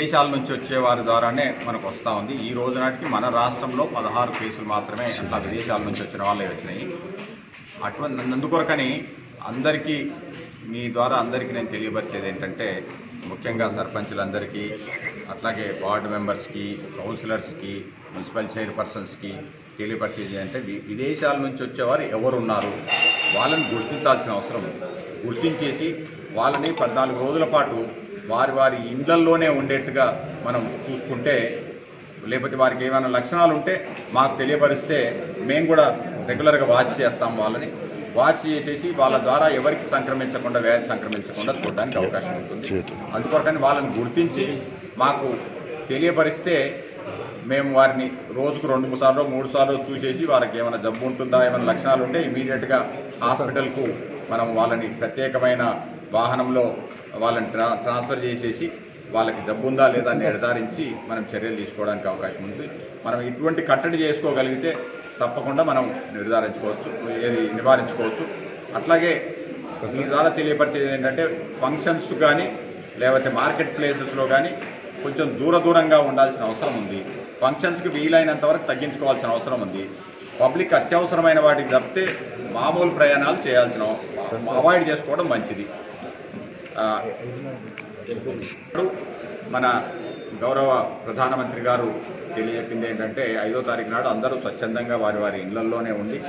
విదేశాల నుంచి వచ్చే వారి ద్వారానే మనకు వస్తూ ఉంది ఈ రోజు నాటికి మన రాష్ట్రంలో పదహారు కేసులు మాత్రమే అట్లా విదేశాల నుంచి వచ్చిన వాళ్ళే వచ్చినాయి అటువంటి అందుకొరకని అందరికీ మీ ద్వారా అందరికీ నేను తెలియపరిచేది ఏంటంటే ముఖ్యంగా సర్పంచులందరికీ అట్లాగే వార్డు మెంబర్స్కి కౌన్సిలర్స్కి మున్సిపల్ చైర్పర్సన్స్కి తెలియపరిచేది అంటే వి- విదేశాల నుంచి వచ్చేవారు ఎవరున్నారు వాళ్ళని గుర్తించాల్సిన అవసరం ఉంది గుర్తించేసి వాళ్ళని పద్నాలుగు రోజుల పాటు వారి వారి ఇండ్లల్లోనే ఉండేట్టుగా మనం చూసుకుంటే లేకపోతే వారికి ఏమైనా లక్షణాలు ఉంటే మాకు తెలియపరిస్తే మేము కూడా రెగ్యులర్గా వాచ్ చేస్తాం వాళ్ళని వాచ్ చేసేసి వాళ్ళ ద్వారా ఎవరికి సంక్రమించకుండా వ్యాధి సంక్రమించకుండా చూడడానికి అవకాశం ఉంటుంది అందుకొరకని వాళ్ళని గుర్తించి మాకు తెలియపరిస్తే మేము వారిని రోజుకు రెండు మూడు సార్లు మూడు సార్లు చూసేసి వారికి ఏమైనా జబ్బు ఉంటుందా ఏమైనా లక్షణాలు ఉంటే ఇమీడియట్గా హాస్పిటల్కు మనం వాళ్ళని ప్రత్యేకమైన వాహనంలో వాళ్ళని ట్రా ట్రాన్స్ఫర్ చేసేసి వాళ్ళకి జబ్బు ఉందా లేదా అని నిర్ధారించి మనం చర్యలు తీసుకోవడానికి అవకాశం ఉంది మనం ఇటువంటి కట్టడి చేసుకోగలిగితే తప్పకుండా మనం నిర్ధారించుకోవచ్చు ఏది నివారించుకోవచ్చు అట్లాగే మీ ద్వారా తెలియపరిచేది ఏంటంటే ఫంక్షన్స్ కానీ లేకపోతే మార్కెట్ ప్లేసెస్లో కానీ కొంచెం దూర దూరంగా ఉండాల్సిన అవసరం ఉంది ఫంక్షన్స్కి వీలైనంత వరకు తగ్గించుకోవాల్సిన అవసరం ఉంది పబ్లిక్ అత్యవసరమైన వాటికి తప్పితే మామూలు ప్రయాణాలు చేయాల్సిన అవాయిడ్ చేసుకోవడం మంచిది ఆ, ఇప్పుడు మన గౌరవ ప్రధానమంత్రి గారు తెలియజెప్పింది ఏంటంటే ఐదో తారీఖు నాడు అందరూ స్వచ్ఛందంగా వారి వారి ఇళ్లల్లోనే ఉండి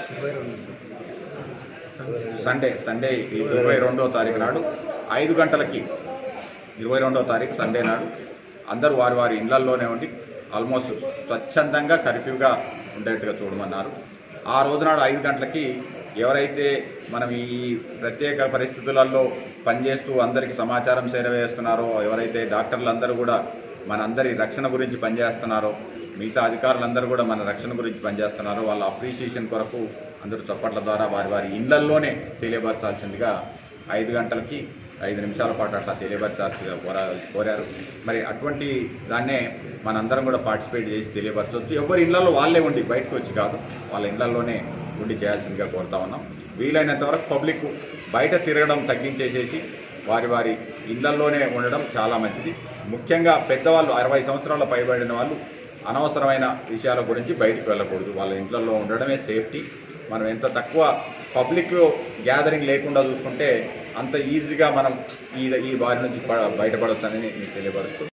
సండే సండే ఈ ఇరవై రెండో తారీఖు నాడు ఐదు గంటలకి ఇరవై రెండో తారీఖు సండే నాడు అందరూ వారి వారి ఇళ్లల్లోనే ఉండి ఆల్మోస్ట్ స్వచ్ఛందంగా కర్ఫ్యూగా ఉండేట్టుగా చూడమన్నారు ఆ రోజు నాడు ఐదు గంటలకి ఎవరైతే మనం ఈ ప్రత్యేక పరిస్థితులలో పనిచేస్తూ అందరికీ సమాచారం చేరవేస్తున్నారో ఎవరైతే డాక్టర్లు అందరూ కూడా మనందరి రక్షణ గురించి పనిచేస్తున్నారో మిగతా అధికారులందరూ కూడా మన రక్షణ గురించి పనిచేస్తున్నారో వాళ్ళ అప్రిషియేషన్ కొరకు అందరూ చప్పట్ల ద్వారా వారి వారి ఇళ్లల్లోనే తెలియపరచాల్సిందిగా ఐదు గంటలకి ఐదు నిమిషాల పాటు అట్లా తెలియపరచాల్సిగా కోరా కోరారు మరి అటువంటి దాన్నే మనందరం కూడా పార్టిసిపేట్ చేసి తెలియపరచవచ్చు ఎవరి ఇళ్లలో వాళ్ళే ఉండి బయటకు వచ్చి కాదు వాళ్ళ ఇళ్లలోనే ఉండి చేయాల్సిందిగా కోరుతా ఉన్నాం వీలైనంత వరకు పబ్లిక్ బయట తిరగడం తగ్గించేసేసి వారి వారి ఇళ్లల్లోనే ఉండడం చాలా మంచిది ముఖ్యంగా పెద్దవాళ్ళు అరవై సంవత్సరాల పైబడిన వాళ్ళు అనవసరమైన విషయాల గురించి బయటకు వెళ్ళకూడదు వాళ్ళ ఇంట్లలో ఉండడమే సేఫ్టీ మనం ఎంత తక్కువ పబ్లిక్లో గ్యాదరింగ్ లేకుండా చూసుకుంటే అంత ఈజీగా మనం ఈ ఈ బారి నుంచి బయటపడవచ్చని మీకు తెలియపరుస్తూ